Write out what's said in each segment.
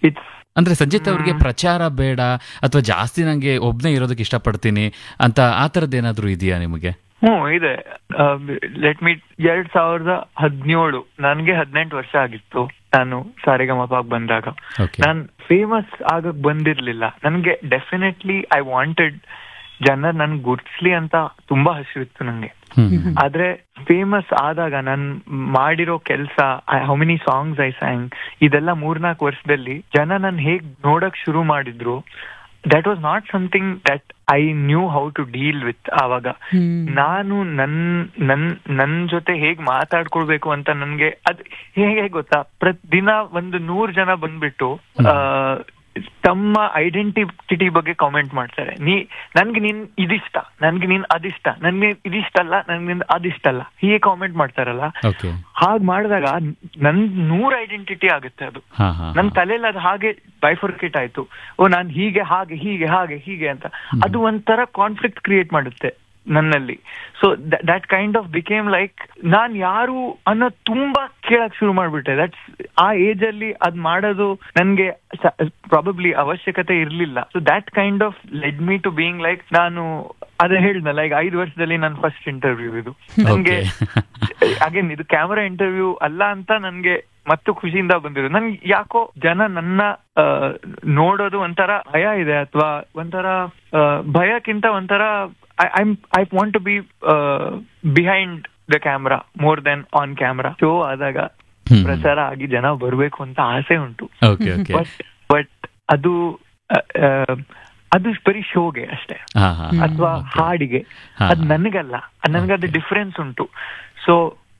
It's ಅಂದ್ರೆ ಸಂಜಿತ್ ಅವ್ರಿಗೆ ಪ್ರಚಾರ ಬೇಡ ಅಥವಾ ಜಾಸ್ತಿ ನಂಗೆ ಒಬ್ನೇ ಇರೋದಕ್ಕೆ ಇಷ್ಟಪಡ್ತೀನಿ ಅಂತ ಆ ಥರದ್ದು ಏನಾದ್ರೂ ಇದೆಯಾ ನಿಮಗೆ ಹ್ಞೂ ಇದೆ ಲೆಟ್ ಮೀ ಎರಡ್ ಸಾವಿರದ ಹದಿನೇಳು ನನ್ಗೆ ಹದಿನೆಂಟು ವರ್ಷ ಆಗಿತ್ತು ನಾನು ಸಾರಿಗಮಪಾಗ್ ಬಂದಾಗ ಓಕೆ ನಾನ್ ಫೇಮಸ್ ಆಗಕ್ ಬಂದಿರ್ಲಿಲ್ಲ ನನ್ಗೆ ಡೆಫಿನೆಟ್ಲಿ ಐ ವಾಂಟೆಡ್ ಜನ ನನ್ ಗುರ್ತಿಸ್ಲಿ ಅಂತ ತುಂಬಾ ಹಸಿವಿತ್ತು ನಂಗೆ ಹ್ಮ್ ಆದ್ರೆ ಫೇಮಸ್ ಆದಾಗ ನಾನ್ ಮಾಡಿರೋ ಕೆಲ್ಸ how many songs I sang ಇದೆಲ್ಲ ಮೂರ್ನಾಲ್ಕು ವರ್ಷದಲ್ಲಿ ಜನ ನನ್ ಹೇಗ್ ನೋಡಕ್ ಶುರು ಮಾಡಿದ್ರು that was not something that I knew how to deal with ಆವಾಗ ನಾನು ನನ್ ನನ್ ನನ್ ಜೊತೆ ಹೇಗ್ ಮಾತಾಡ್ಕೊಳ್ಬೇಕು ಅಂತ ನನ್ಗೆ ಅದ್ ಹೇಗೆ ಗೊತ್ತಾ ಪ್ರತಿದಿನ ಒಂದು ನೂರ್ ಜನ ಬಂದ್ಬಿಟ್ಟು ಆ, ತಮ್ಮ ಐಡೆಂಟಿಟಿ ಬಗ್ಗೆ ಕಾಮೆಂಟ್ ಮಾಡ್ತಾರೆ ನೀ ನನ್ಗೆ ನೀನ್ ಇದಿಷ್ಟ ನನ್ಗೆ ನೀನ್ ಅದಿಷ್ಟ ನನ್ಗೆ ಇದಿಷ್ಟಲ್ಲ ನನ್ಗೆ ನಿನ್ ಅದಿಷ್ಟಲ್ಲ ಹೀಗೆ ಕಾಮೆಂಟ್ ಮಾಡ್ತಾರಲ್ಲ ಓಕೆ ಹಾಗ್ ಮಾಡಿದಾಗ ನನ್ ನೂರ್ ಐಡೆಂಟಿಟಿ ಆಗುತ್ತೆ ಅದು ಹಾ ಹಾ ನನ್ ತಲೆಯಲ್ಲಿ ಅದು ಹಾಗೆ ಬೈಫರ್ಕೇಟ್ ಆಯ್ತು ಓ ನಾನ್ ಹೀಗೆ ಹಾಗೆ ಹೀಗೆ ಹಾಗೆ ಹೀಗೆ ಅಂತ ಅದು ಒಂಥರ ಕಾನ್ಫ್ಲಿಕ್ಟ್ ಕ್ರಿಯೇಟ್ ಮಾಡುತ್ತೆ ನನ್ನಲ್ಲಿ so that kind of became like ನಾನ್ ಯಾರು ಅನ್ನೋ ತುಂಬಾ ಕೇಳಕ್ ಶುರು ಮಾಡ್ಬಿಟ್ಟೆ ದಟ್ಸ್ ಆ ಏಜ್ ಅಲ್ಲಿ ಅದ್ ಮಾಡೋದು ನನ್ಗೆ ಪ್ರಾಬಬ್ಲಿ ಅವಶ್ಯಕತೆ ಇರ್ಲಿಲ್ಲ so that kind of led me to being like ನಾನು ಅದೇ ಹೇಳ್ದಲ್ಲ ಈಗ ಐದು ವರ್ಷದಲ್ಲಿ ನನ್ನ ಫಸ್ಟ್ ಇಂಟರ್ವ್ಯೂ ಇದು ನನ್ಗೆ ಅಗೇನ್ ಇದು ಕ್ಯಾಮರಾ ಇಂಟರ್ವ್ಯೂ ಅಲ್ಲ ಅಂತ ನನ್ಗೆ ಮತ್ತು ಖುಷಿಯಿಂದ ಬಂದಿರೋದು ನನ್ಗೆ ಯಾಕೋ ಜನ ನನ್ನ ಆ, ನೋಡೋದು ಒಂಥರ ಭಯ ಇದೆ ಅಥವಾ ಒಂಥರ ಆ, ಭಯಕ್ಕಿಂತ ಒಂಥರ I I want to be behind the camera more then on camera show ಆದಾಗ ಹ್ಮ್. ಪ್ರಚಾರ ಆಗಿ ಜನ ಬರ್ಬೇಕು ಅಂತ ಆಸೆ ಉಂಟು ಓಕೆ ಓಕೆ ಬಟ್ ಬಟ್ ಅದು ಆ, ಆ, ಅದು ಬರೀ ಶೋಗೆ ಅಷ್ಟೇ ಹಾ ಹಾ ಅಥವಾ Okay. ಹಾಡಿಗೆ ಹಾ, ಅದ್ ಹಾ. ನನಗಲ್ಲ ನನಗದು ಡಿಫ್ರೆನ್ಸ್ ಉಂಟು ಸೊ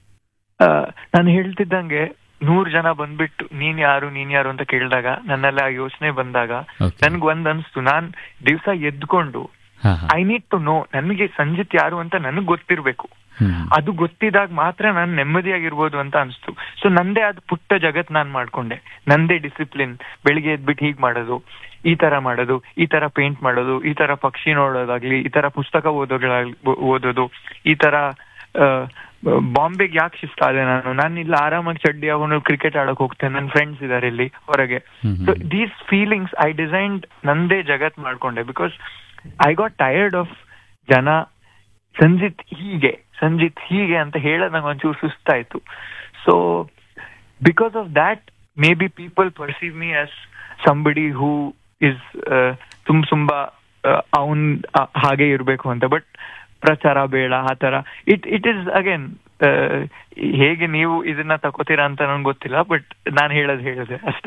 ನಾನು ಹೇಳ್ತಿದ್ದಂಗೆ ನೂರ್ ಜನ ಬಂದ್ಬಿಟ್ಟು ನೀನ್ ಯಾರು ನೀನ್ ಯಾರು ಅಂತ ಕೇಳಿದಾಗ ನನ್ನೆಲ್ಲ ಆ ಯೋಚನೆ ಬಂದಾಗ Okay. ನನ್ಗ್ ಒಂದ್ ಅನ್ಸ್ತು ನಾನ್ ದಿವ್ಸ ಎದ್ಕೊಂಡು ಹಾ ಹಾ ಐ ನೀಡ್ ಟು ನೋ ನನಗೆ ಸಂಜಿತ್ ಯಾರು ಅಂತ ನನಗ್ ಗೊತ್ತಿರ್ಬೇಕು ಹ್ಮ್. ಅದು ಗೊತ್ತಿದಾಗ ಮಾತ್ರ ನಾನು ನೆಮ್ಮದಿಯಾಗಿರ್ಬೋದು ಅಂತ ಅನ್ಸ್ತು ಸೊ ನಂದೇ ಅದು ಪುಟ್ಟ ಜಗತ್ ನಾನ್ ಮಾಡ್ಕೊಂಡೆ ನಂದೇ ಡಿಸಿಪ್ಲಿನ್ ಬೆಳಿಗ್ಗೆ ಎದ್ಬಿಟ್ಟು ಹೀಗ್ ಮಾಡೋದು ಈ ತರ ಮಾಡೋದು ಈ ತರ ಪೇಂಟ್ ಮಾಡೋದು ಈ ತರ ಪಕ್ಷಿ ನೋಡೋದಾಗ್ಲಿ ಈ ತರ ಪುಸ್ತಕ ಓದೋಗಳಾಗ್ಲಿ ಓದೋದು ಈ ತರ ಬಾಂಬೆಗೆ ಯಾಕೆ ಶಿಫ್ಟ್ ಆದೆ ನಾನು ನಾನು ಇಲ್ಲಿ ಆರಾಮಾಗಿ ಚಡ್ಡಿ ಹಾಕೊಂಡು ಕ್ರಿಕೆಟ್ ಆಡಕ್ ಹೋಗ್ತೇನೆ ನನ್ನ ಫ್ರೆಂಡ್ಸ್ ಇದಾರೆ ಇಲ್ಲಿ ಹೊರಗೆ ಹ್ಮ್ so these feelings I designed ನಂದೇ ಜಗತ್ ಮಾಡ್ಕೊಂಡೆ because I got tired of ಜನ ಸಂಜಿತ್ ಹೀಗೆ ಸಂಜಿತ್ ಹೀಗೆ ಅಂತ ಹೇಳೋದ್ ನಂಗೆ ಒಂಚೂರು ಸುಸ್ತಾಯ್ತು so because of that maybe people perceive me as somebody who is ತುಂಬ ತುಂಬಾ ಅವನ್ ಹಾಗೆ ಇರ್ಬೇಕು ಅಂತ ಬಟ್ ಪ್ರಚಾರ ಬೇಡ ಆ ತರ ಇಟ್ ಇಟ್ ಇಸ್ ಅಗೇನ್ ಹೇಗೆ ನೀವು ಇದನ್ನ ತಗೋತೀರಾ ಅಂತ ನನ್ಗೆ ಗೊತ್ತಿಲ್ಲ ಬಟ್ ನಾನು ಹೇಳೋದು ಹೇಳಿದೆ ಅಷ್ಟೇ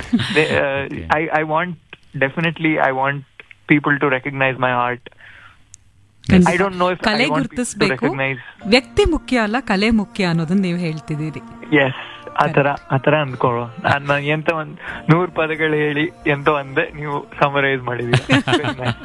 I I want definitely I want people to recognize my art ಖಂಡಿತ. I don't know if I ಕಲೆ want people to ಗುರುತಿಸ್ಬೇಕು recognize. ವ್ಯಕ್ತಿ ಮುಖ್ಯ ಅಲ್ಲ ಕಲೆ ಮುಖ್ಯ ಅನ್ನೋದನ್ನ ನೀವು ಹೇಳ್ತಿದ್ದೀರಿ ಎಸ್ ಆತರ ಆತರ ಅಂದ್ಕೊಳ್ಳೋ ನಾನು ಎಂತ ಒಂದ್ ನೂರ್ ಪದಗಳು ಹೇಳಿ ಎಂತ ಒಂದೇ ನೀವು ಸಮರೈಸ್ ಮಾಡಿದೀವಿ